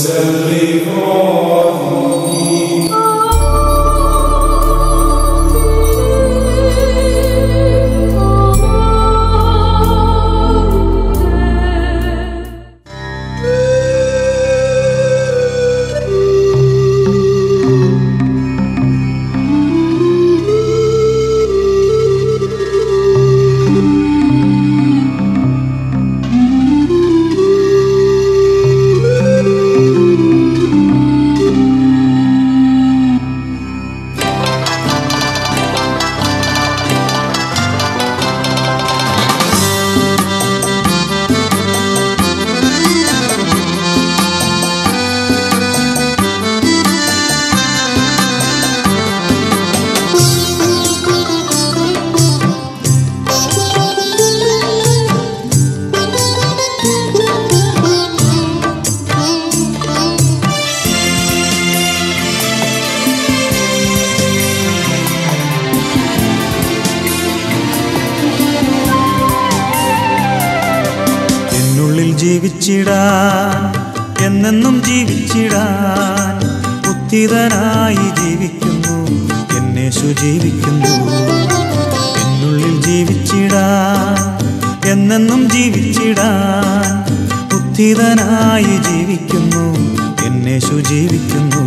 എന്നുള്ളിൽ ജീവിച്ചിടാൻ എന്നെന്നും ജീവിച്ചിടാൻ ഉത്തിതനായി ജീവിക്കുന്നു എന്നേശു ജീവിക്കുന്നു എന്നുള്ളിൽ ജീവിച്ചിടാൻ എന്നെന്നും ജീവിച്ചിടാൻ ഉത്തിതനായി ജീവിക്കുന്നു എന്നേശു ജീവിക്കുന്നു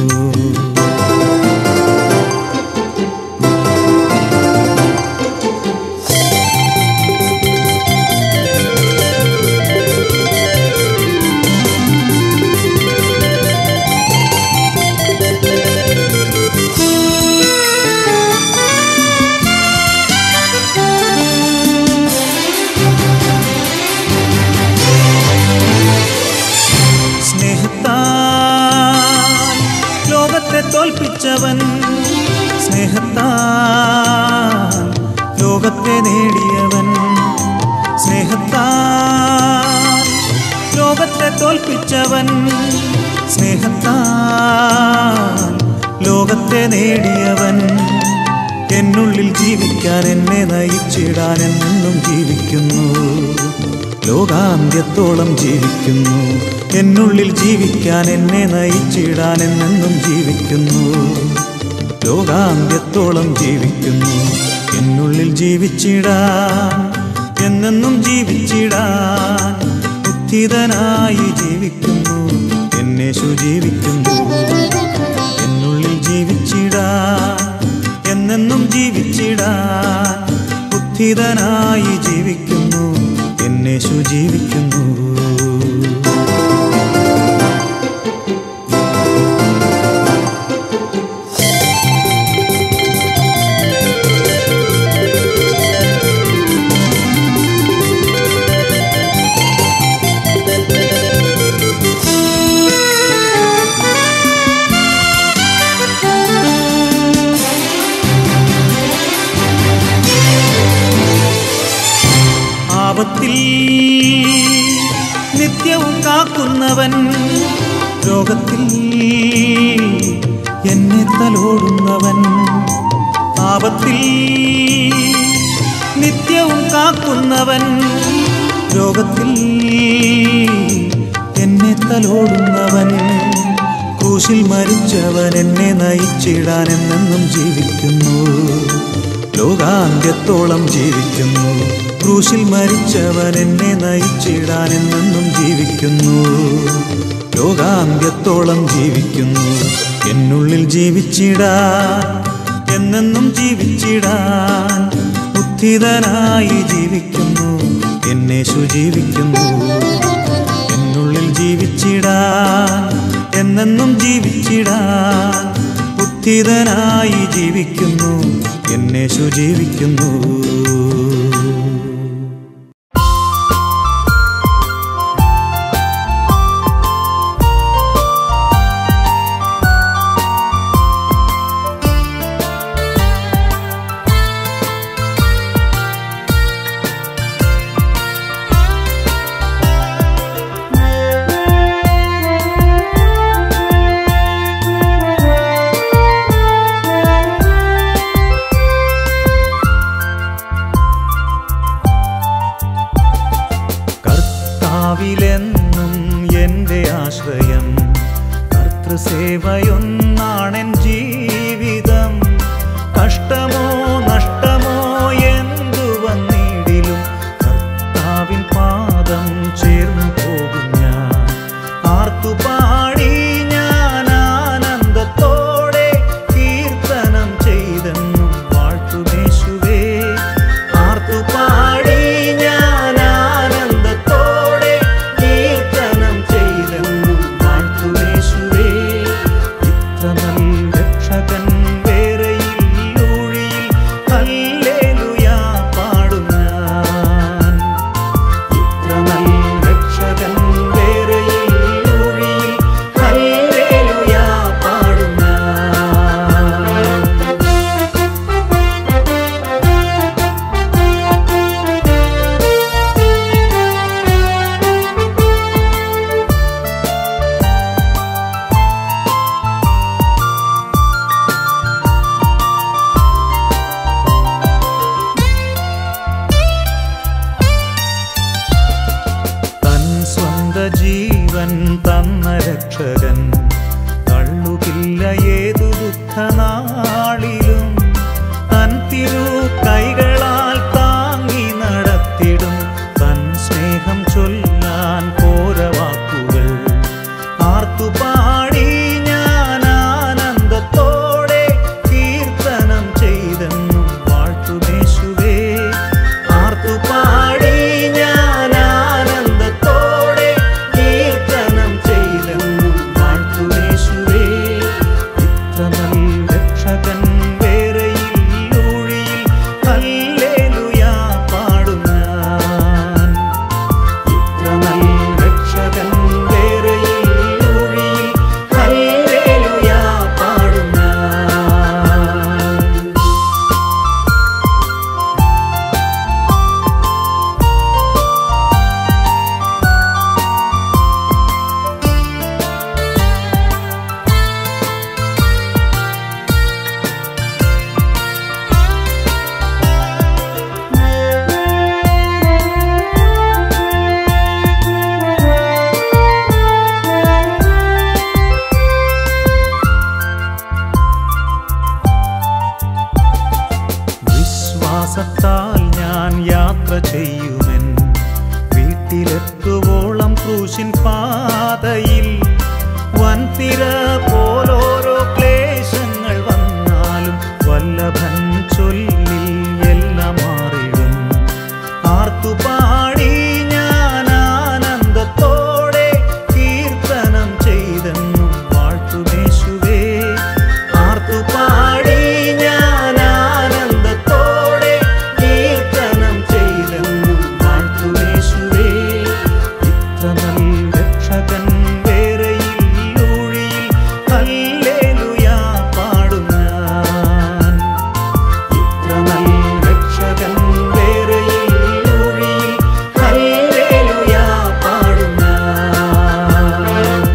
സ്നേഹത്താൽ ലോകത്തെ തോൽപ്പിച്ചവൻ സ്നേഹത്താൽ ലോകത്തെ നേടിയവൻ സ്നേഹത്താൽ ലോകത്തെ തോൽപ്പിച്ചവൻ സ്നേഹത്താൽ ലോകത്തെ നേടിയവൻ എന്നുള്ളിൽ ജീവിക്കാൻ എന്നെ നയിച്ചിടാൻ എന്നെന്നും ജീവിക്കുന്നു ലോകാന്ത്യത്തോളം ജീവിക്കുന്നു എന്നുള്ളിൽ ജീവിക്കാൻ എന്നെ നയിച്ചിടാൻ എന്നെന്നും ജീവിക്കുന്നു ലോകാന്ത്യത്തോളം ജീവിക്കുന്നു എന്നുള്ളിൽ ജീവിച്ചിടാൻ എന്നെന്നും ജീവിച്ചിടാൻ ഉത്തിതനായി ജീവിക്കുന്നു എന്നേശു ജീവിക്കുന്നു എന്നുള്ളിൽ ജീവിച്ചിടാൻ എന്നെന്നും ജീവിച്ചിടാൻ ഉത്ഥിതനായി ജീവിക്കുന്നു എന്നേശു ജീവിക്കുന്നു ആപത്തിൽ നിത്യവും കാക്കുന്നവൻ രോഗത്തിൽ എന്നെ തലോടുന്നവൻ ആപത്തിൽ നിത്യവും കാക്കുന്നവൻ രോഗത്തിൽ എന്നെ തലോടുന്നവൻ ക്രൂശിൽ മരിച്ചവൻ എന്നെ നയിച്ചിടാൻ എന്നെന്നും ജീവിക്കുന്നു ലോകാന്ത്യത്തോളം ജീവിക്കുന്നു ക്രൂശിൽ മരിച്ചവൻ എന്നെ നയിച്ചിടാൻ എന്നെന്നും ജീവിക്കുന്നു ലോകാന്ത്യത്തോളം ജീവിക്കുന്നു എന്നുള്ളിൽ ജീവിച്ചിടാൻ എന്നെന്നും ജീവിച്ചിടാൻ ഉത്ഥിതനായി ജീവിക്കുന്നു എന്നേശു ജീവിക്കുന്നു എന്നുള്ളിൽ ജീവിച്ചിടാൻ എന്നെന്നും ജീവിച്ചിടാൻ ഉത്ഥിതനായി ജീവിക്കുന്നു എന്നേശു ജീവിക്കുന്നു ആശ്രയം കർത്തൃസേവയൊന്നാണെൻ ജീവിതം കഷ്ടമോ നഷ്ടമോ എന്തു വന്നിടിലും കർത്താവിൻ പാദം ചേർന്നു പോകും ഞാൻ ആർത്തുപാടി ഞാൻ ആനന്ദത്തോടെ കീർത്തനം ചെയ്തെന്നും വാഴ്ത്തുമേശുവേ ആർത്തുപാടി ഞാൻ ആനന്ദത്തോടെ കീർത്തനം ചെയ്തെന്നും വാഴ്ത്തുമേശുവേ ഇത്ര നല്ല രക്ഷകൻ വേറെയില്ലൂഴിയിൽ ഹല്ലേലൂയാ പാടും ഞാൻ ഇത്ര നല്ല രക്ഷകൻ വേറെയില്ലൂഴിയിൽ ഹല്ലേലൂയാ പാടും ഞാൻ തൻ സ്വന്ത ജീവൻ തന്ന രക്ഷകൻ തള്ളുകില്ല ഏതു ദുഃഖനാളിലും തൻ തിരു കൈകളാൽ താങ്ങി നടത്തിടും തൻ സ്നേഹം ചൊല്ലാൻ പോരവാക്കുകൾ ആർത്തുപാടി ഞാൻ ആനന്ദത്തോടെ കീർത്തനം ചെയ്തെന്നും വാഴ്ത്തുമേശുവേ ആർത്തുപാടി ഞാൻ ആനന്ദത്തോടെ കീർത്തനം ചെയ്തെന്നും വാഴ്ത്തുമേശുവേ ഇത്ര നല്ല രക്ഷകൻ വേറെയില്ലൂഴിയിൽ ഹല്ലേലൂയാ പാടും ഞാൻ ഇത്ര നല്ല രക്ഷകൻ വേറെയില്ലൂഴിയിൽ ഹല്ലേലൂയാ പാടും ഞാൻ വിശ്വാസത്താൽ ഞാൻ യാത്ര ചെയ്യുമെൻ വീട്ടിലെത്തുവോളം ക്രൂശിൻ പാതയിൽ വൻതിര പോലോരോ ക്ലേശങ്ങൾ വന്നാലും വല്ലഭൻ ചൊല്ലി എല്ലാം മാറിടും ആർത്തുപാടി ഞാൻ ആനന്ദത്തോടെ കീർത്തനം ചെയ്തെന്നും വാഴ്ത്തുമേശുവേ ആർത്തുപാടി ഞാൻ ആനന്ദത്തോടെ കീർത്തനം ചെയ്തെന്നും വാഴ്ത്തുമേശുവേ ഇത്ര നല്ല രക്ഷകൻ വേറെയില്ലൂഴിയിൽ ഹല്ലേലൂയാ പാടും ഞാൻ ഇത്ര നല്ല രക്ഷകൻ വേറെയില്ലൂഴിയിൽ ഹല്ലേലൂയാ പാടും ഞാൻ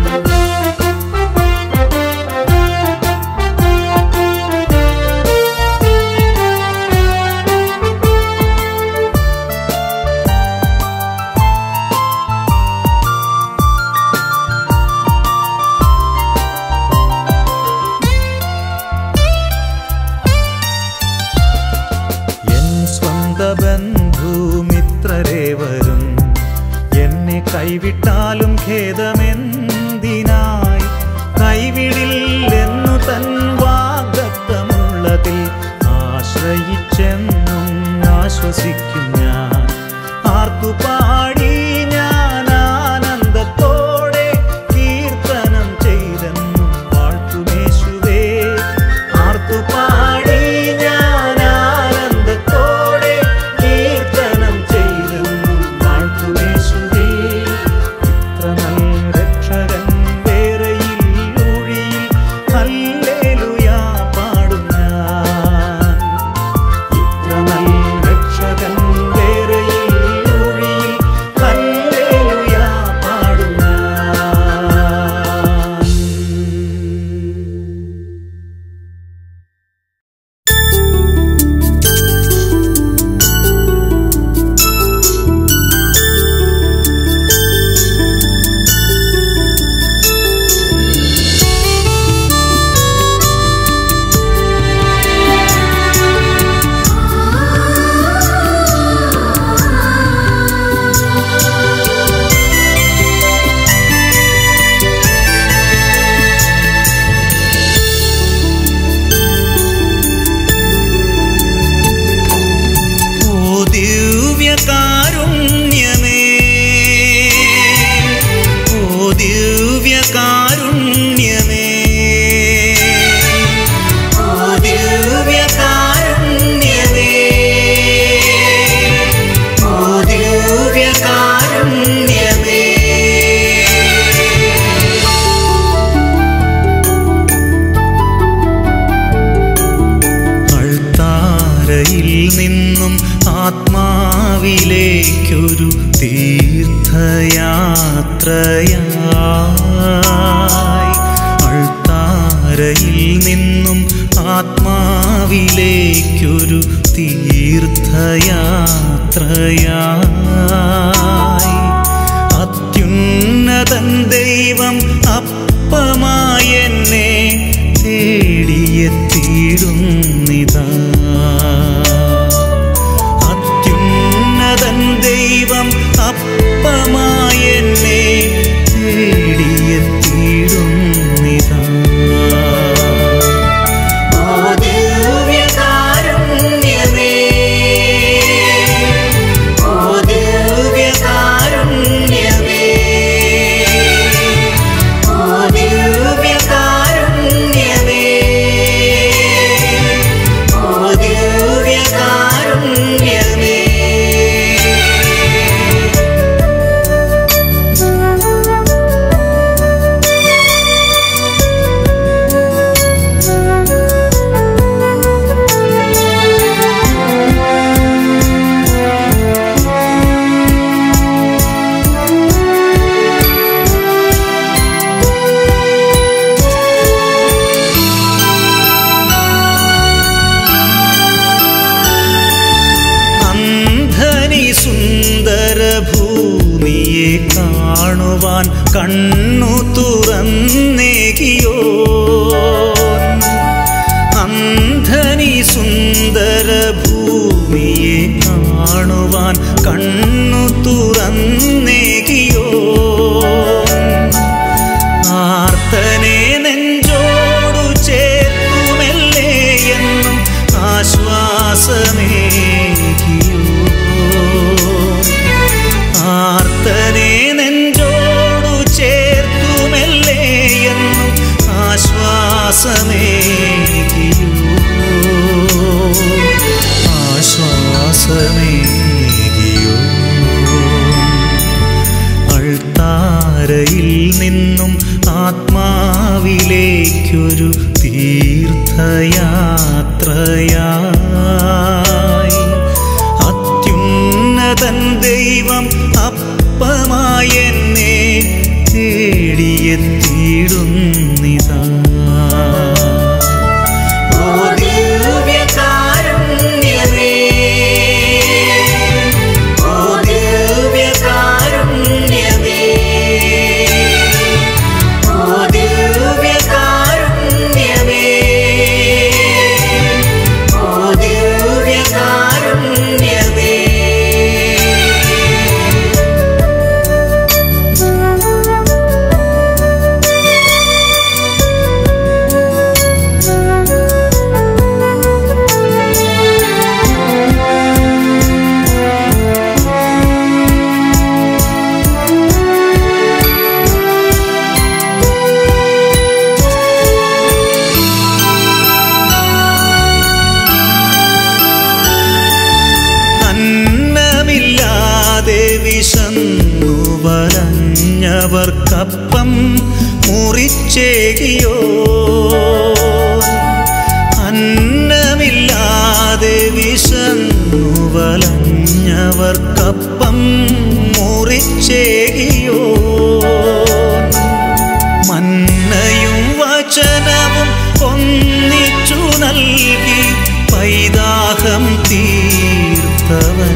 എൻ സ്വന്ത ബന്ധുമിത്രരേവരും എന്നെ കൈവിട്ടാലും ഖേദമെന്തിനായി കൈവിടില്ലെന്നു തൻ വാഗ്ദത്തമുള്ളതിൽ ആശ്രയിച്ചെന്നും ആശ്വസിക്കും ഞാൻ ആർത്തുപാടി ഞാൻ ആനന്ദത്തോടെ കീർത്തനം ചെയ്തെന്നും വാഴ്ത്തുമേശുവേ ആർത്തുപാടി ഞാൻ ആനന്ദത്തോടെ കീർത്തനം ചെയ്തെന്നും വാഴ്ത്തുമേശുവേ ഇത്ര നല്ല രക്ഷകൻ വേറെയില്ലൂഴിയിൽ ഹല്ലേലൂയാ പാടും ഞാൻ ഇത്ര നല്ല രക്ഷകൻ അൾത്താരയിൽ നിന്നും ആത്മാവിലേക്കൊരു തീർത്ഥയാത്രയായി അത്യുന്നതൻ ദൈവം അപ്പമായി എന്നെ തേടിയെത്തിയിടുന്നിതാ അത്യുന്നതൻ ദൈവം അപ്പമായി എന്നെ തേടിയെത്തിയിടുന്നിതാ ഓ ദിവ്യകാരുണ്യമേ ഓ ദിവ്യകാരുണ്യമേ ഓ ദിവ്യകാരുണ്യമേ ഓ ദിവ്യകാരുണ്യമേ അന്ധനി സുന്ദര ഭൂമിയെ കാണുവാൻ കണ്ണു തുറന്നേകിയോ അന്ധനി സുന്ദര ഭൂമിയെ കാണുവാൻ കണ്ണു തുറന്നേകിയോ ആർത്തനെ നെഞ്ചോടു ചേർത്തുമല്ലേ എന്നും ആശ്വാസമേകിയോ ആർത്തനെ നെഞ്ചോടു ചേർത്തുമല്ലേ എന്നും ആശ്വാസമേകിയോ ആശ്വാസമേകിയോ അൾത്താരയിൽ നിന്നും ആത്മാവിലേക്കൊരു തീർത്ഥയാത്രയായി അത്യുന്നതൻ ദൈവം അപ്പമായി എന്നെ തേടിയെത്തിയിടുന്നിതാ ഓ ദിവ്യകാരുണ്യമേ ഓ ദിവ്യകാരുണ്യമേ ഓ ദിവ്യകാരുണ്യമേ ഓ ദിവ്യകാരുണ്യമേ അന്നമില്ലാതെ വിശന്നു വലഞ്ഞവർക്കപ്പം മുറിച്ചേകിയോ അന്നമില്ലാതെ വിശന്നു വലഞ്ഞവർക്കപ്പം മുറിച്ചേകിയോ മന്നയും വചനവും ഒന്നിച്ചു നൽകി പൈതാഹം തീർത്തവൻ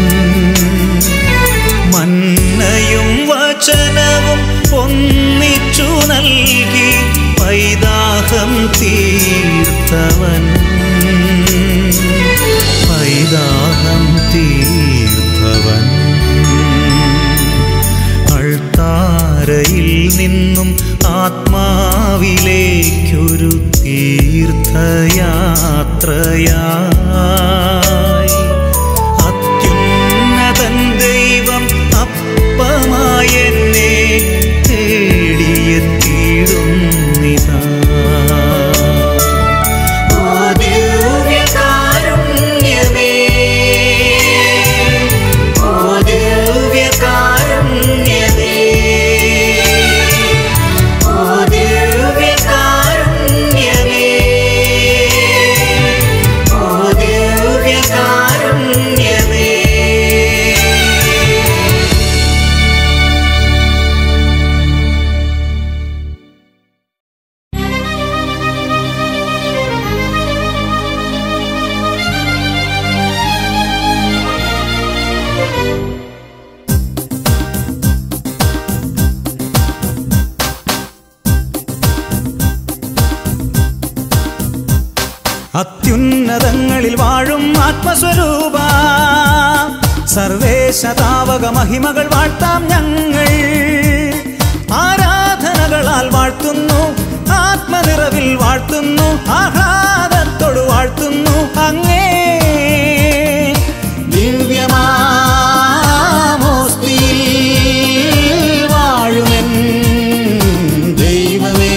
മന്നയും വചനവും ഒന്നിച്ചു നൽകി പൈതാഹം തീർത്തവൻ പൈതാഹം തീർത്തവൻ അൾത്താരയിൽ നിന്നും ആത്മാവിലേക്കൊരു തീർത്ഥയാത്രയായി അത്യുന്നതൻ ദൈവം അപ്പമായി എന്നെ തേടിയെത്തിയിടുന്നിതാ ഓ ദിവ്യകാരുണ്യമേ ഓ ദിവ്യകാരുണ്യമേ ഓ ദിവ്യകാരുണ്യമേ ഓ അത്യുന്നതങ്ങളിൽ വാഴും ആത്മസ്വരൂപ സർവേശ താവക മഹിമകൾ വാഴ്ത്താം ഞങ്ങൾ ആരാധനകളാൽ വാഴ്ത്തുന്നു ആത്മനിറവിൽ വാഴ്ത്തുന്നു ആഹ്ലാദത്തോട് വാഴ്ത്തുന്നു അങ്ങേ ദിവ്യമാമോസ്തിയിൽ വാഴുമെൻ ദൈവമേ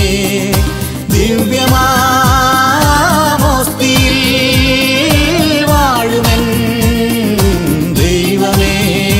ദിവ്യമാമോസ്തിയിൽ വാഴുമെൻ ദൈവമേ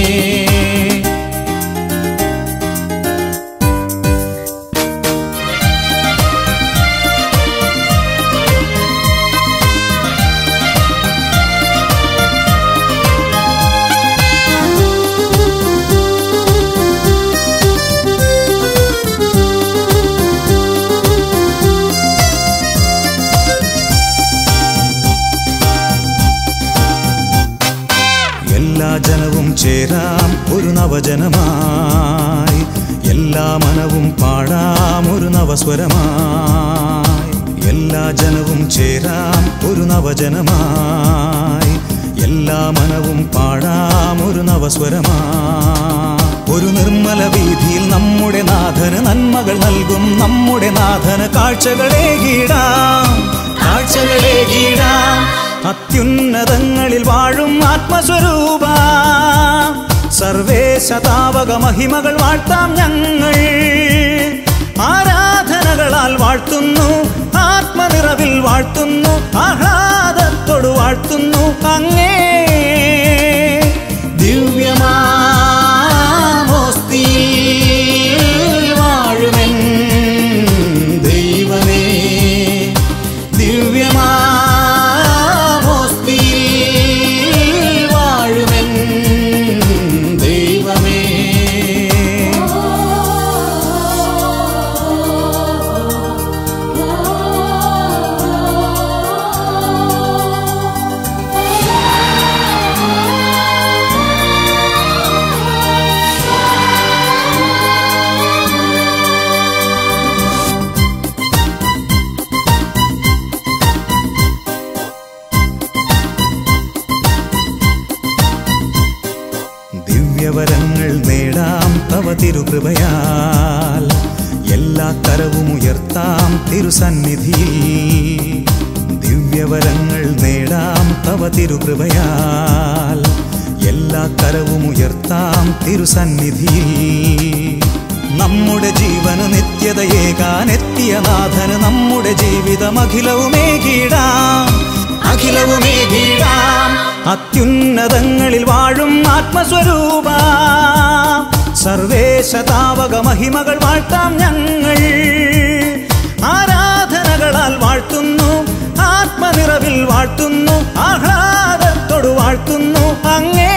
എല്ലാ ജനവും ചേരാം ഒരു നവജനമായി എല്ലാ മനവും പാടാം ഒരു നവസ്വരമായി എല്ലാ ജനവും ചേരാം ഒരു നവജനമായി എല്ലാ മനവും പാടാം ഒരു നവസ്വരമായി ഒരു നിർമ്മല വീതിയിൽ നമ്മുടെ നാഥന് നന്മകൾ നൽകും നമ്മുടെ നാഥന് കാഴ്ചകളെ കീടാം കാഴ്ചകളെ കീടാം അത്യുന്നതങ്ങളിൽ വാഴും ആത്മസ്വരൂപ സർവേശതാവക മഹിമകൾ വാഴ്ത്താം ഞങ്ങൾ ആരാധനകളാൽ വാഴ്ത്തുന്നു ആത്മനിറവിൽ വാഴ്ത്തുന്നു ആഹ്ലാദത്തോട് വാഴ്ത്തുന്നു അങ്ങേ ദിവ്യമാമോസ്തിയിൽ വാഴുമെൻ ദൈവമേ ദിവ്യമാമോസ്തിയിൽ വാഴുമെൻ ദൈവമേ ദിവ്യവരങ്ങൾ നേടാം തവ തിരുകൃപയാൽ എല്ലാ കരവും ഉയർത്താം തിരുസന്നിധിയിൽ ദിവ്യവരങ്ങൾ നേടാം തവ തിരുകൃപയാൽ എല്ലാ കരവും ഉയർത്താം തിരുസന്നിധിയിൽ നമ്മുടെ ജീവന് നിത്യതയേകാൻ എത്തിയ നാഥന് നമ്മുടെ ജീവിതം അഖിലവുമേകീടാം അഖിലവുമേകീടാം അത്യുന്നതങ്ങളിൽ വാഴും ആത്മസ്വരൂപ സർവേശതാവക മഹിമകൾ വാഴ്ത്താം ഞങ്ങൾ ആരാധനകളാൽ വാഴ്ത്തുന്നു ആത്മനിറവിൽ വാഴ്ത്തുന്നു ആഹ്ലാദത്തോട് വാഴ്ത്തുന്നു അങ്ങേ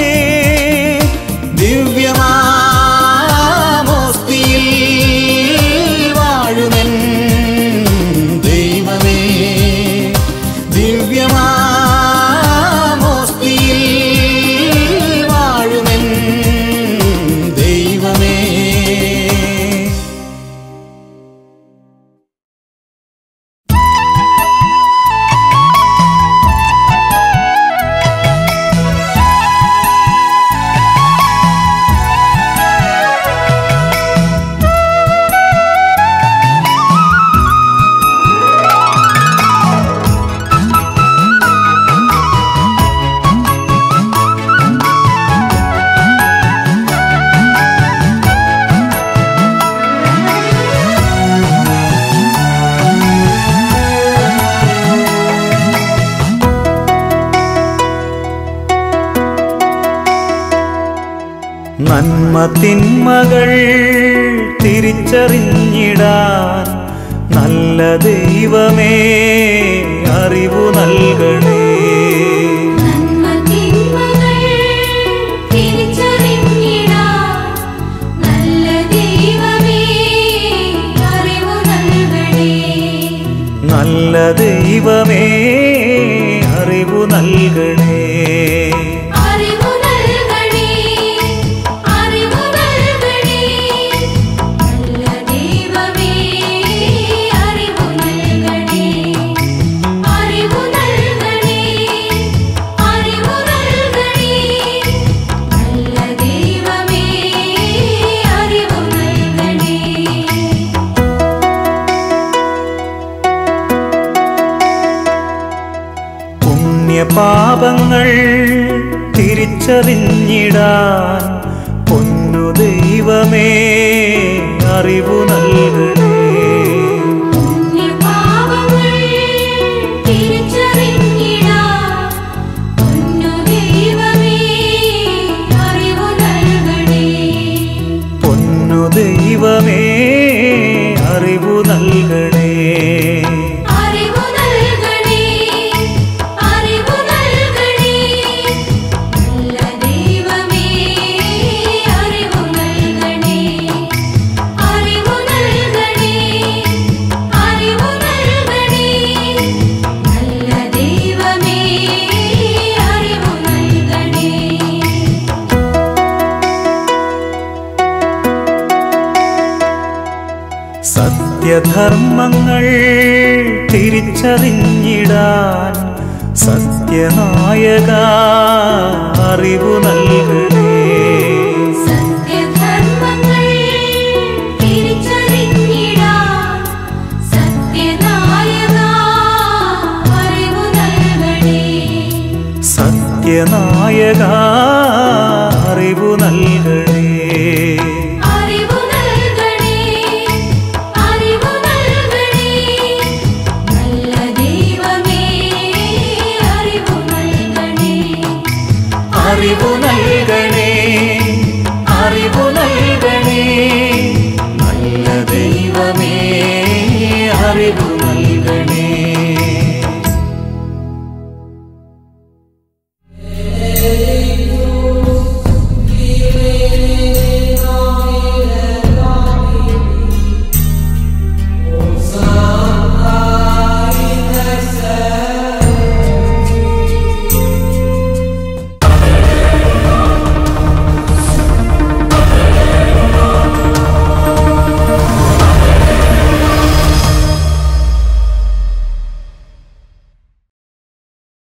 ദിവ്യമാമോസ്തിയിൽ വാഴുമെൻ ദൈവമേ ദിവ്യമാമോസ്തിയിൽ വാഴുമെൻ ദൈവമേ നന്മ തിന്മകൾ തിരിച്ചറിഞ്ഞിടാൻ നല്ല ദൈവമേ അറിവു നൽകണേ നന്മതിന്മകൾ തിരിച്ചറിഞ്ഞിടാൻ നല്ല ദൈവമേ അറിവു നൽകണേ നല്ല ദൈവമേ അറിവു നൽകണേ അറിവു നൽകണേ അറിവു നൽകണേ നല്ല ദൈവമേ അറിവു നൽകണേ പാപങ്ങൾ തിരിച്ചറിഞ്ഞിടാൻ പൊന്നു ദൈവമേ അറിവു നൽകണേ പാപങ്ങൾ തിരിച്ചറിഞ്ഞിടാൻ പൊന്നു ദൈവമേ അറിവു നൽകണേ പൊന്നു ദൈവമേ അറിവു നൽകണേ അറിവു നൽകണേ അറിവു നൽകണേ നല്ല ദൈവമേ അറിവു നൽകണേ അറിവു നൽകണേ അറിവു നൽകണേ നല്ല ദൈവമേ അറിവു നൽകണേ സത്യധർമ്മങ്ങൾ തിരിച്ചറിഞ്ഞിടാൻ സത്യനായക അറിവു നൽകണേ സത്യധർമ്മങ്ങൾ തിരിച്ചറിഞ്ഞിടാൻ സത്യനായക അറിവു നൽകണേ സത്യനായക